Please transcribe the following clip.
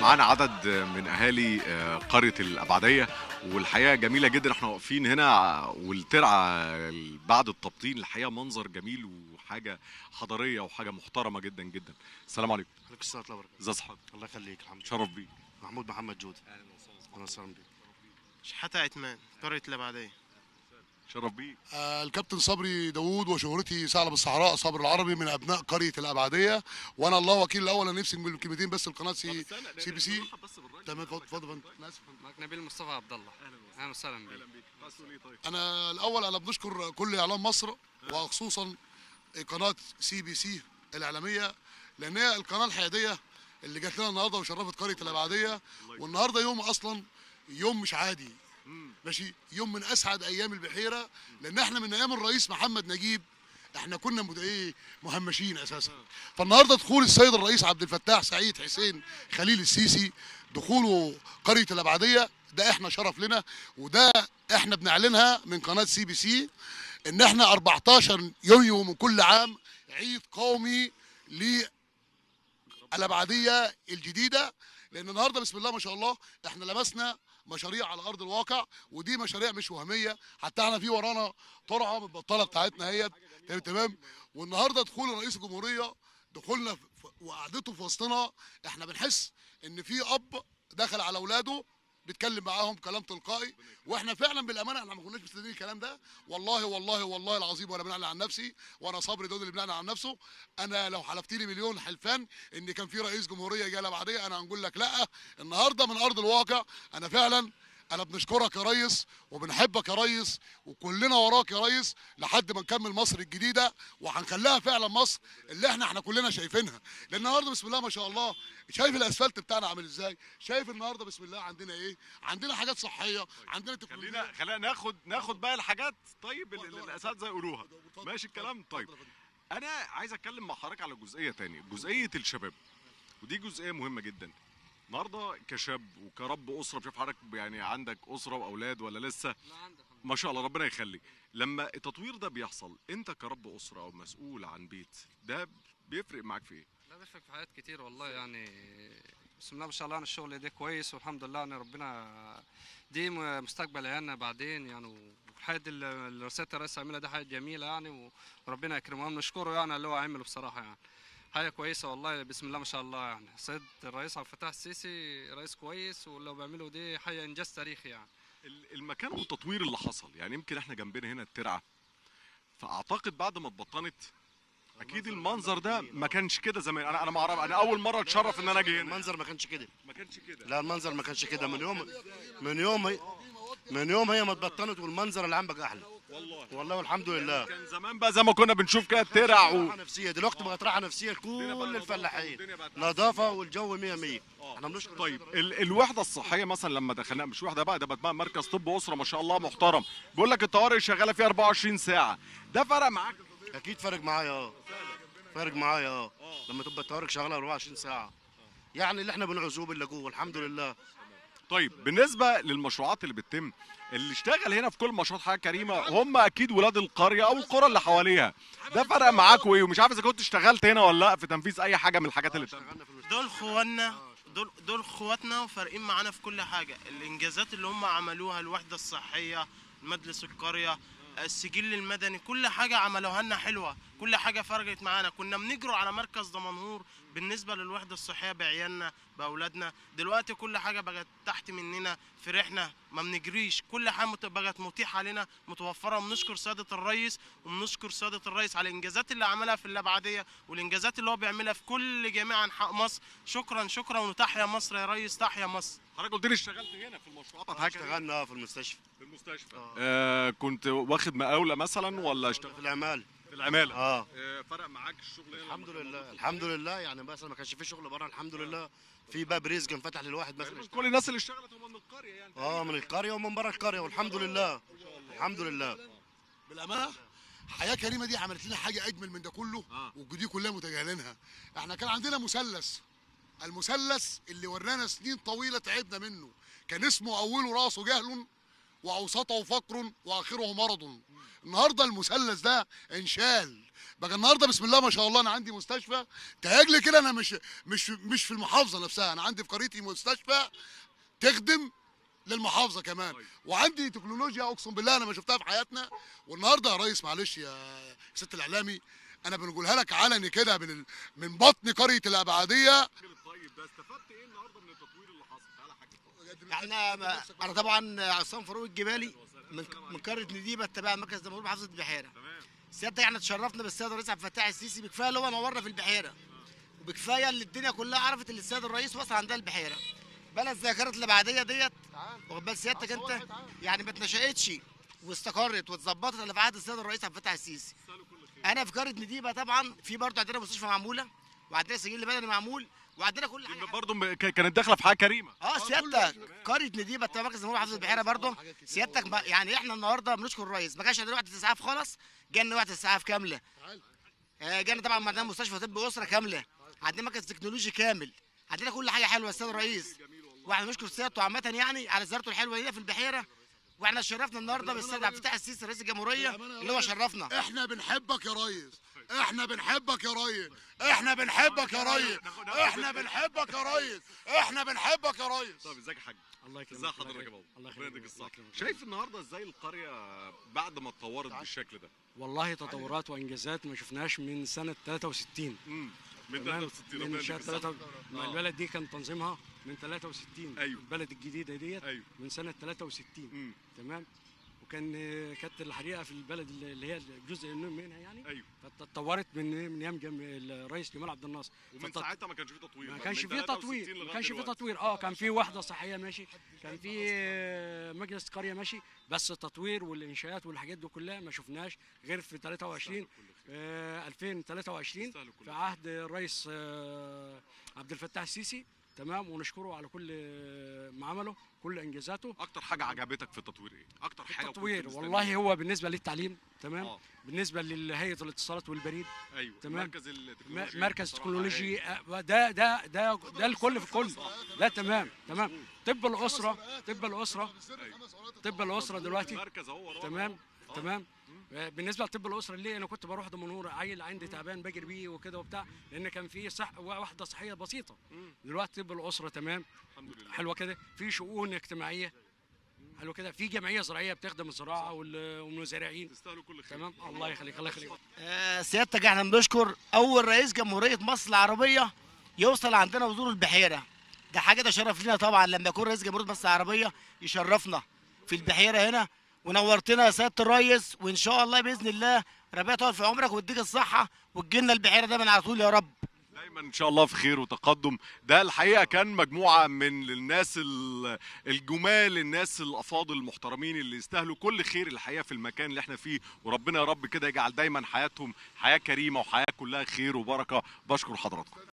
معانا عدد من اهالي آه، قريه الابعديه والحقيقه جميله جدا احنا واقفين هنا والترعه بعد التبطين الحقيقه منظر جميل وحاجه حضاريه وحاجه محترمه جدا جدا السلام عليكم عليك الصلاه والسلام ازي صحتك الله يخليك الحمد لله شرف بيك محمود محمد جودة اهلا وسهلا بيك شحاتة عثمان قرية الأبعدية شرف بيك آه، الكابتن صبري داوود وشهرتي ثعلب الصحراء صبر العربي من ابناء قريه الابعديه وانا الله وكيل الاول انا نفسي نقول كلمتين بس القناه سي سي بي سي تمام اتفضل اتفضل يا فندم. أنا آسف يا فندم. معك نبيل مصطفى عبد الله اهلا وسهلا بك انا الاول انا بنشكر كل اعلام مصر وخصوصا قناه سي بي سي الاعلاميه لان هي القناه الحياديه اللي جات لنا النهارده وشرفت قريه الابعديه والنهارده يوم اصلا يوم مش عادي ماشي يوم من اسعد ايام البحيره لان احنا من ايام الرئيس محمد نجيب احنا كنا مد- ايه مهمشين اساسا فالنهارده دخول السيد الرئيس عبد الفتاح سعيد حسين خليل السيسي دخوله قريه الابعديه ده احنا شرف لنا وده احنا بنعلنها من قناه سي بي سي ان احنا 14 يونيو من كل عام عيد قومي للابعديه الجديده لان النهارده بسم الله ما شاء الله احنا لمسنا مشاريع على ارض الواقع ودي مشاريع مش وهميه حتى احنا في ورانا ترعه متبطله بتاعتنا هي تمام تمام والنهارده دخول رئيس الجمهوريه دخولنا في- وقعدته في وسطنا احنا بنحس ان في اب دخل على اولاده بيتكلم معاهم كلام تلقائي واحنا فعلا بالامانه احنا ما كناش مستنيين الكلام ده والله والله والله العظيم وانا بنعلن عن نفسي وانا صبري داود اللي بنعلن عن نفسه انا لو حلفت لي مليون حلفان ان كان في رئيس جمهوريه جاله بعديه انا هنقول لك لا النهارده من ارض الواقع انا فعلا انا بنشكرك يا ريس وبنحبك يا ريس وكلنا وراك يا ريس لحد ما نكمل مصر الجديده وهنخليها فعلا مصر اللي احنا احنا كلنا شايفينها لان النهارده بسم الله ما شاء الله شايف الاسفلت بتاعنا عامل ازاي شايف النهارده بسم الله عندنا ايه عندنا حاجات صحيه عندنا تكنولوجيا خلينا خلينا ناخد ناخد بقى الحاجات طيب ال- ال- الاساتذه يقولوها ماشي الكلام طيب انا عايز اتكلم مع حضرتك على جزئيه تانية جزئيه الشباب ودي جزئيه مهمه جدا النهارده كشاب وكرب اسره بشوف حضرتك يعني عندك اسره واولاد ولا لسه لا عندك ما شاء الله ربنا يخليك لما التطوير ده بيحصل انت كرب اسره او مسؤول عن بيت ده بيفرق معاك في ايه لا بيفرق في حاجات كتير والله يعني بسم الله ما شاء الله انا الشغل ده كويس والحمد لله ان ربنا دي م- مستقبل عيالنا بعدين يعني وحاجة اللي رسالة الرئيس عاملها دي حاجة جميلة يعني وربنا يكرمه نشكره يعني على اللي هو عمله بصراحة يعني حاجة كويسة والله بسم الله ما شاء الله يعني السيد الرئيس عبد الفتاح السيسي رئيس كويس واللي بيعمله دي حاجة إنجاز تاريخي يعني ال- المكان والتطوير اللي حصل يعني يمكن احنا جنبنا هنا الترعه فاعتقد بعد ما اتبطنت اكيد المنظر ده ما كانش كده زمان انا انا ما اعرف انا اول مره اتشرف ان انا اجي هنا المنظر ما كانش كده ما كانش كده لا المنظر ما كانش كده من يوم من يوم هي من يوم هي ما اتبطنت والمنظر اللي عم بقى احلى والله والله والحمد لله كان زمان بقى زي ما كنا بنشوف كده الترع و... راحه نفسيه دلوقتي بقت راحه نفسيه الدنيا بقى لكل نظافة الفلاحين والدنيا بقت نظافه والجو 100 100 احنا بنشكر طيب السيد الرئيس. ال الوحده الصحيه مثلا لما دخلنا مش وحده بقى ده بقى مركز طب اسره ما شاء الله محترم بيقول لك الطوارئ شغاله فيه 24 ساعه ده فرق معاك اكيد فارق معايا اه فارق معايا اه لما تبقى الطوارئ شغاله 24 ساعه يعني اللي احنا بنعوزوه بنلاقوه الحمد لله طيب بالنسبه للمشروعات اللي بتتم اللي اشتغل هنا في كل مشروعات حاجه كريمه هم اكيد ولاد القريه او القرى اللي حواليها ده فرق معاكوا ايه ومش عارف اذا كنت اشتغلت هنا ولا لا في تنفيذ اي حاجه من الحاجات اللي تم اشتغلنا في المستشفى. دول خواتنا دول دول اخواتنا وفارقين معانا في كل حاجة الإنجازات اللي هم عملوها الوحدة الصحية مجلس القرية السجل المدني كل حاجة عملوها لنا حلوة كل حاجة فرقت معانا كنا بنجروا على مركز دمنهور بالنسبة للوحدة الصحية بعيالنا بأولادنا دلوقتي كل حاجة بقت تحت مننا فرحنا ما بنجريش كل حاجة مت- بقت متيحة لنا متوفرة وبنشكر سيادة الرئيس وبنشكر سيادة الرئيس على الإنجازات اللي عملها في الأبعدية والإنجازات اللي هو بيعملها في كل جميع أنحاء مصر شكرا شكرا وتحيا مصر يا ريس تحيا مصر حضرتك قلت لي اشتغلت هنا في المشروعات بتاعت حاجه اشتغلنا اه في المستشفى في المستشفى آه. آه كنت واخد مقاوله مثلا ولا اشتغلت في الاعمال في العماله اه آه فرق معاك الشغل هنا الحمد لما كان لله موجود؟ الحمد لله يعني مثلا ما كانش في شغل بره الحمد لله في باب رزق انفتح للواحد مثلا تقريباً كل الناس اللي اشتغلت هم من القريه يعني اه من القريه ومن بره القريه والحمد لله الحمد لله بالامانه حياه كريمه دي عملت لنا حاجه اجمل من ده كله آه. ودي كلها متجاهلينها احنا كان عندنا مثلث المثلث اللي ورانا سنين طويله تعبنا منه كان اسمه اوله راسه جهل واوسطه فقر واخره مرض النهارده المثلث ده انشال بقى النهارده بسم الله ما شاء الله انا عندي مستشفى تهاجلي كده انا مش مش مش في المحافظه نفسها انا عندي في قريتي مستشفى تخدم للمحافظه كمان طيب. وعندي تكنولوجيا اقسم بالله انا ما شفتها في حياتنا والنهارده يا ريس معلش يا ست الاعلامي انا بنقولها لك علني كده من ال- من بطن قريه الابعاديه طيب ده استفدت ايه النهارده من التطوير اللي حصل تعالى حاجه احنا ما- انا طبعا عصام فاروق الجبالي من من قريه نديبه تبع مركز دمنهور محافظه البحيره تمام سيادتك احنا اتشرفنا بالسيد الرئيس عبد الفتاح السيسي بكفايه اللي هو نورنا في البحيره وبكفايه اللي الدنيا كلها عرفت ان السيد الرئيس وصل عندها البحيره بلد زي قريه الابعاديه ديت واخد بال سيادتك انت يعني ما اتنشأتش واستقرت واتظبطت الا في عهد السيد الرئيس عبد الفتاح السيسي انا في قريه نديبه طبعا في برضه عندنا مستشفى معموله وعندنا سجل بدني معمول وعندنا كل حاجه برضه م- ك- كانت داخله في حاجه كريمه اه سيادتك قريه نديبه تبع مركز دمنهور محافظه البحيره برضه سيادتك ما يعني احنا النهارده بنشكر الرئيس ما كانش عندنا وحده اسعاف خالص جالنا وحده اسعاف كامله آه، جالنا طبعا عندنا مستشفى طب اسره كامله عندنا مركز تكنولوجي كامل عندنا كل حاجه حلوه السيد الرئيس واحنا بنشكر سيادته عامه يعني على زيارته الحلوه دي في البحيره واحنا شرفنا النهارده بالسيد عبد الفتاح السيسي رئيس الجمهوريه اللي هو شرفنا احنا بنحبك يا ريس احنا بنحبك يا ريس احنا بنحبك يا ريس احنا بنحبك يا ريس احنا بنحبك يا ريس طب ازيك يا حاج الله يكرمك ازي حضرتك يا بابا الله ربنا يخليك يديك الصحه الله يكرمك. شايف النهارده ازاي القريه بعد ما اتطورت بالشكل ده والله تطورات وانجازات ما شفناهاش من سنه 63 امم من تمام 63 من ربنا شهر يديك الصحة. 3 ما آه. البلد دي كان تنظيمها من 63 أيوه. البلد الجديده ديت ايوه من سنه 63 امم تمام وكان آه، كانت الحريقه في البلد اللي هي الجزء منها يعني ايوه فتطورت من من ايام جم... الرئيس جمال عبد الناصر ومن فت- ساعتها ما كانش فيه تطوير ما بقى. كانش من فيه 63 تطوير ما لغاية كانش فيه دلوقتي. تطوير اه كان في وحده صحيه ماشي كان في آه، مجلس قريه ماشي بس التطوير والانشاءات والحاجات دي كلها ما شفناش غير في 23 آه 2023 يستاهلوا كل في عهد الرئيس آه عبد الفتاح السيسي تمام ونشكره على كل آه، ما عمله كل انجازاته اكتر حاجه عجبتك في التطوير ايه اكتر حاجه كنت التطوير مستنيها؟ والله هو بالنسبه للتعليم تمام اه بالنسبه لهيئه الاتصالات والبريد ايوه تمام. مركز م- التكنولوجيا مركز بصراحة تكنولوجي هايل. آه، ده ده ده ده الكل في الكل ده تمام تمام طب الاسره طب الاسره طب الاسره دلوقتي مركز اهو ورانا تمام أهو. تمام آه، بالنسبه لطب الاسره اللي انا كنت بروح دمنهور عيل عندي تعبان بجري بيه وكده وبتاع لان كان في صح وحده صحيه بسيطه مم. دلوقتي طب الاسره تمام الحمد لله حلوه كده في شؤون اجتماعيه حلو كده في جمعيه زراعيه بتخدم الزراعه وال- والمزارعين تستاهلوا كل خير تمام الله يخليك الله يخليك آه، سيادتك احنا بنشكر اول رئيس جمهوريه مصر العربيه يوصل عندنا وزور البحيره ده حاجه ده شرف لنا طبعا لما يكون رئيس جمهوريه مصر العربيه يشرفنا في البحيره هنا ونورتنا يا سياده الريس وان شاء الله باذن الله ربنا يطول في عمرك ويديك الصحه وتجينا البحيره دايما على طول يا رب دايما ان شاء الله في خير وتقدم ده الحقيقه كان مجموعه من الناس ال- الجمال الناس الافاضل المحترمين اللي يستاهلوا كل خير الحقيقه في المكان اللي احنا فيه وربنا يا رب كده يجعل دايما حياتهم حياه كريمه وحياه كلها خير وبركه بشكر حضراتكم